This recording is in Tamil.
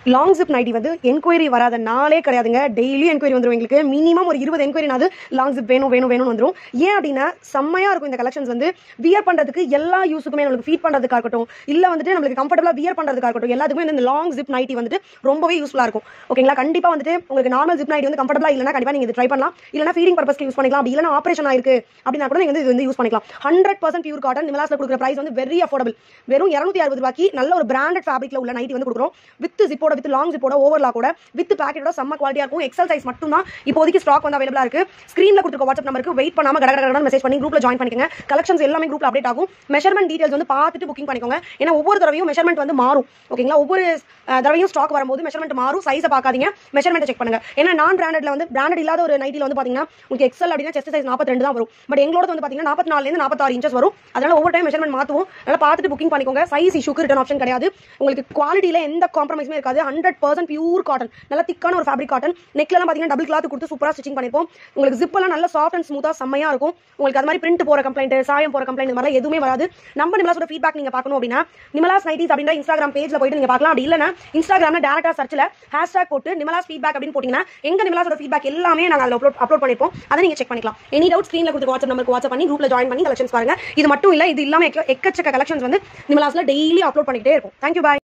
லாங் ஜிப் நைட்டி வந்து என்கொயரி வராத நாளே கிடையாதுங்க டெய்லி என்கொயரி வந்துரும் எங்களுக்கு மினிமம் ஒரு இருபது என்கொயரினாவது லாங் ஜிப் வேணும் வேணும் வேணும்னு வந்துரும் ஏன் அப்படின்னா செம்மையா இருக்கும் இந்த கலெக்ஷன்ஸ் வந்து வியர் பண்றதுக்கு எல்லா யூஸுக்குமே நம்மளுக்கு ஃபீட் பண்றதுக்காக இருக்கட்டும் இல்ல வந்துட்டு நம்மளுக்கு கம்ஃபர்டபுளா வியர் பண்றதுக்காக இருக்கட்டும் எல்லாத்துக்குமே வந்து இந்த லாங் ஜிப் நைட்டி வந்துட்டு ரொம்பவே யூஸ்ஃபுல்லா இருக்கும் ஓகேங்களா கண்டிப்பா வந்துட்டு உங்களுக்கு நார்மல் ஜிப் நைட்டி வந்து கம்ஃபர்டபுளா இல்லைனா கண்டிப்பா நீங்க இது ட்ரை பண்ணலாம் இல்லனா ஃபீடிங் பர்பஸ்க்கு யூஸ் பண்ணிக்கலாம் அப்படி இல்லனா ஆபரேஷன் ஆயிருக்கு அப்படின்னா கூட நீங்க வந்து இது வந்து யூஸ் பண்ணிக்கலாம் ஹண்ட்ரட் பர்சன்ட் பியூர் காட்டன் நிமலாஸ்ல கொடுக்குற பிரைஸ் வந்து வெரி அஃபோர்டபுள் வெறும் இரநூத்தி அறுபது ரூபாய்க்கு நல்ல ஒரு பிராண்டட் ஃபேப்ரிக்ல உள்ள நைட்டி வந்து கொடுக்குறோம் வித் ஜிப்போட வித் லாங் ஜிப்போட ஓவர்லா கூட வித் பேக்கெட்டோட செம்ம குவாலிட்டியா இருக்கும் எக்ஸல் சைஸ் மட்டும் தான் இப்போதைக்கு ஸ்டாக் வந்து அவைலபிளா இருக்கு ஸ்கிரீன்ல கொடுத்துருக்க வாட்ஸ்அப் நம்பருக்கு வெயிட் பண்ணாம கட கட மெசேஜ் பண்ணி குரூப்ல ஜாயின் பண்ணிக்கங்க கலெக்ஷன்ஸ் எல்லாமே குரூப்ல அப்டேட் ஆகும் மெஷர்மெண்ட் டீடைல்ஸ் வந்து பார்த்துட்டு புக்கிங் பண்ணிக்கோங்க ஏன்னா ஒவ்வொரு தடவையும் மெஷர்மெண்ட் வந்து மாறும் ஓகேங்களா ஒவ்வொரு அஹ், தடவையும் ஸ்டாக் வரும்போது மெஷர்மெண்ட் மாறும் சைஸை பார்க்காதீங்க மெஷர்மெண்ட் செக் பண்ணுங்க ஏன்னா நான் பிராண்டட்ல வந்து பிராண்டட் இல்லாத ஒரு நைட்டில வந்து பாத்தீங்கன்னா உங்களுக்கு எக்ஸல் அப்படின்னா செஸ்ட் சைஸ் 42 தான் வரும் பட் எங்களோட வந்து பாத்தீங்கன்னா நாற்பத்தி நாலுலேருந்து நாற்பத்தாறு இன்ச்சஸ் வரும் அதனால ஒவ்வொரு டைம் மெஷர்மெண்ட் மாத்துவோம் அதனால பார்த்துட்டு புக்கிங் பண்ணிக்கோங்க சைஸ் இஷ்யூக்கு ரிட்டர்ன் ஆப்ஷன் கிடையாது உங்களுக்கு குவாலிட்டியில எந்த காம்ப்ரமைஸுமே இருக்காது ஹண்ட்ரட் பர்சன்ட் பியூர் காட்டன் நல்ல திக்கான ஒரு ஃபேப்ரிக் காட்டன் நெக்லாம் பாத்தீங்கன்னா டபுள் கிளாத் கொடுத்து சூப்பரா ஸ்டிச்சிங் பண்ணிப்போம் உங்களுக்கு zip எல்லாம் நல்ல சாஃப்ட் அண்ட் ஸ்மூத்தா செம்மையா இருக்கும் உங்களுக்கு அது மாதிரி பிரிண்ட் போற கம்ப்ளைண்ட் சாயம் போற கம்ப்ளைண்ட் இந்த மாதிரி எதுவுமே வராது நம்ம நிமலாஸோட ஃபீட்பேக் நீங்க பார்க்கணும் அப்படின்னா நிமலாஸ் நைட்டிஸ் அப்படின்ற இன்ஸ்டாகிராம் பேஜ்ல போயிட்டு நீங்க பார்க்கலாம் அப்படி இல்லைன்னா இன்ஸ்டாகிராம்ல டேரக்டா சர்ச்ல ஹேஷ்டாக் போட்டு நிமலாஸ் ஃபீட்பேக் அப்படின்னு போட்டீங்கன்னா எங்க நிமலாஸோட ஃபீட்பேக் எல்லாமே நாங்க அதில் அப்லோட் அப்லோட் பண்ணிருப்போம் அதை நீங்க செக் பண்ணிக்கலாம் எனி டவுட் ஸ்க்ரீன்ல கொடுத்து வாட்ஸ்அப் நம்பருக்கு வாட்ஸ்அப் பண்ணி குரூப்ல ஜாயின் பண்ணி கலெக்ஷன்ஸ் பாருங்க இது மட்டும் இல்ல இது இல்லாம எக்க- எக்கச்சக்க கலெக்ஷன்ஸ் வந்து நிமலாஸ்ல டெய்லி அப்லோட் பண்ணிக்கிட்டே இருக்கும் தேங்க்யூ பாய்